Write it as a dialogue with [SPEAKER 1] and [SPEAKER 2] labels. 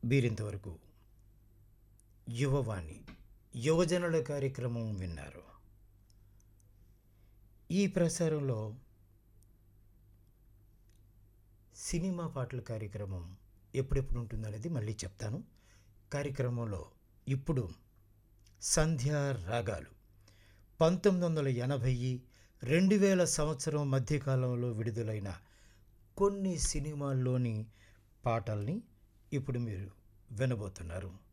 [SPEAKER 1] వీరింతవరకు యువవాణి యువజనుల కార్యక్రమం విన్నారు ఈ ప్రసారంలో సినిమా పాటల కార్యక్రమం ఎప్పుడెప్పుడు ఉంటుందనేది మళ్ళీ చెప్తాను కార్యక్రమంలో ఇప్పుడు సంధ్యా రాగాలు పంతొమ్మిది వందల ఎనభై రెండు వేల సంవత్సరం మధ్యకాలంలో విడుదలైన కొన్ని సినిమాల్లోని పాటల్ని ఇప్పుడు మీరు వినబోతున్నారు